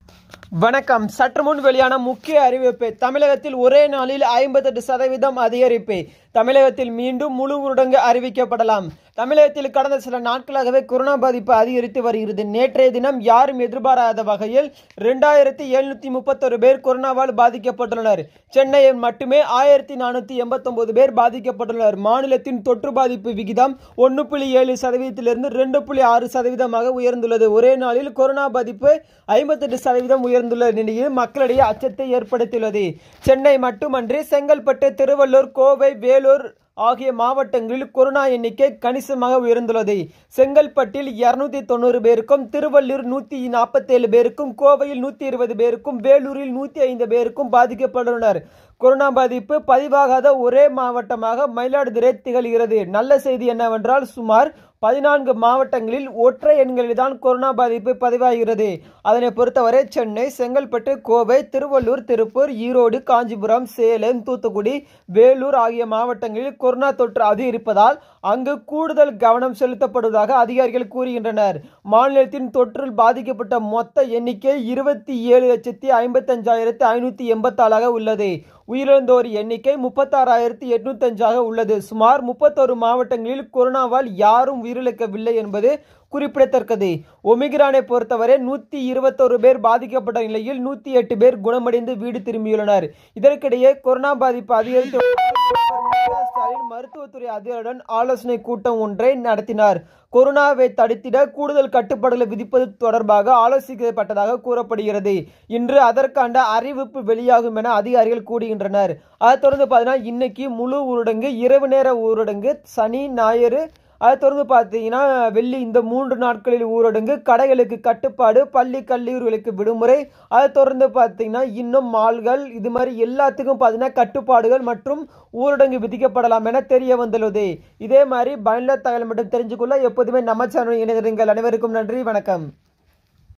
வணக்கம் சற்று முன் வெளியான முக்கிய அறிவிப்பு தமிழகத்தில் ஒரே நாளில் ஐம்பத்தெட்டு சதவீதம் அதிகரிப்பு தமிழகத்தில் மீண்டும் முழு ஊரடங்கு அறிவிக்கப்படலாம் தமிழகத்தில் கடந்த சில நாட்களாகவே கொரோனா பாதிப்பு அதிகரித்து வருகிறது நேற்றைய தினம் யாரும் எதிர்பாராத வகையில் ரெண்டாயிரத்தி எழுநூத்தி முப்பத்தொரு பேர் கொரோனாவால் பாதிக்கப்பட்டுள்ளனர் சென்னையில் மட்டுமே ஆயிரத்தி நானூற்றி எண்பத்தொன்பது பேர் பாதிக்கப்பட்டுள்ளனர் மாநிலத்தின் தொற்று பாதிப்பு விகிதம் ஒன்று புள்ளி ஏழு சதவீதத்திலிருந்து ரெண்டு புள்ளி ஆறு சதவீதமாக உயர்ந்துள்ளது ஒரே நாளில் கொரோனா பாதிப்பு ஐம்பத்தெட்டு சதவீதம் உயர்ந்துள்ள நிலையில் மக்களிடையே அச்சத்தை ஏற்படுத்தியுள்ளது சென்னை மட்டுமன்றி செங்கல்பட்டு திருவள்ளூர் கோவை வேலூர் ஆகிய மாவட்டங்களில் கொரோனா எண்ணிக்கை கணிசமாக உயர்ந்துள்ளது செங்கல்பட்டில் இருநூத்தி தொண்ணூறு பேருக்கும் திருவள்ளூர் நூத்தி நாற்பத்தி ஏழு பேருக்கும் கோவையில் நூத்தி இருபது பேருக்கும் வேலூரில் நூத்தி ஐந்து பேருக்கும் பாதிக்கப்பட்டுள்ளனர் கொரோனா பாதிப்பு பதிவாகாத ஒரே மாவட்டமாக மயிலாடுதுறை திகழ்கிறது நல்ல செய்தி என்னவென்றால் சுமார் பதினான்கு மாவட்டங்களில் ஒற்றை எண்களில் தான் கொரோனா பாதிப்பு பதிவாகிறது அதனை பொறுத்தவரை சென்னை செங்கல்பட்டு கோவை திருவள்ளூர் திருப்பூர் ஈரோடு காஞ்சிபுரம் சேலம் தூத்துக்குடி வேலூர் ஆகிய மாவட்டங்களில் கொரோனா தொற்று அதிகரிப்பதால் அங்கு கூடுதல் கவனம் செலுத்தப்படுவதாக அதிகாரிகள் கூறுகின்றனர் மாநிலத்தின் தொற்றில் பாதிக்கப்பட்ட மொத்த எண்ணிக்கை இருபத்தி ஏழு லட்சத்தி ஐம்பத்தஞ்சாயிரத்தி ஐநூற்றி எண்பத்தாலாக உள்ளது உயிரிழந்தோர் எண்ணிக்கை முப்பத்தாறாயிரத்தி எட்நூத்தஞ்சாக உள்ளது சுமார் முப்பத்தொரு மாவட்டங்களில் கொரோனாவால் யாரும் உயிரிழக்கவில்லை என்பது குறிப்பிடத்தக்கது ஒமிகிரானை பொறுத்தவரை நூற்றி இருபத்தொரு பேர் பாதிக்கப்பட்ட நிலையில் நூற்றி எட்டு பேர் குணமடைந்து வீடு திரும்பியுள்ளனர் இதற்கிடையே கொரோனா பாதிப்பு அதிகரித்து ஸ்டாலின் மருத்துவத்துறை அதிகாரியுடன் ஆலோசனை கூட்டம் ஒன்றை நடத்தினார் கொரோனாவை தடுத்திட கூடுதல் கட்டுப்பாடுகளை விதிப்பது தொடர்பாக ஆலோசிக்கப்பட்டதாக கூறப்படுகிறது இன்று அதற்கான அறிவிப்பு வெளியாகும் என அதிகாரிகள் கூறுகின்றனர் அதை தொடர்ந்து பார்த்தீங்கன்னா இன்னைக்கு முழு ஊரடங்கு இரவு நேர ஊரடங்கு சனி ஞாயிறு அதை தொடர்ந்து பார்த்தீங்கன்னா வெள்ளி இந்த மூன்று நாட்களில் ஊரடங்கு கடைகளுக்கு கட்டுப்பாடு பள்ளி கல்லூரிகளுக்கு விடுமுறை அதை தொடர்ந்து பார்த்தீங்கன்னா இன்னும் மால்கள் இது மாதிரி எல்லாத்துக்கும் பார்த்தீங்கன்னா கட்டுப்பாடுகள் மற்றும் ஊரடங்கு விதிக்கப்படலாம் என தெரிய வந்துள்ளது இதே மாதிரி பயனுள்ள தகவல் மட்டும் தெரிஞ்சுக்கொள்ள எப்போதுமே நம்ம சேனல் இணைந்திருங்கள் அனைவருக்கும் நன்றி வணக்கம்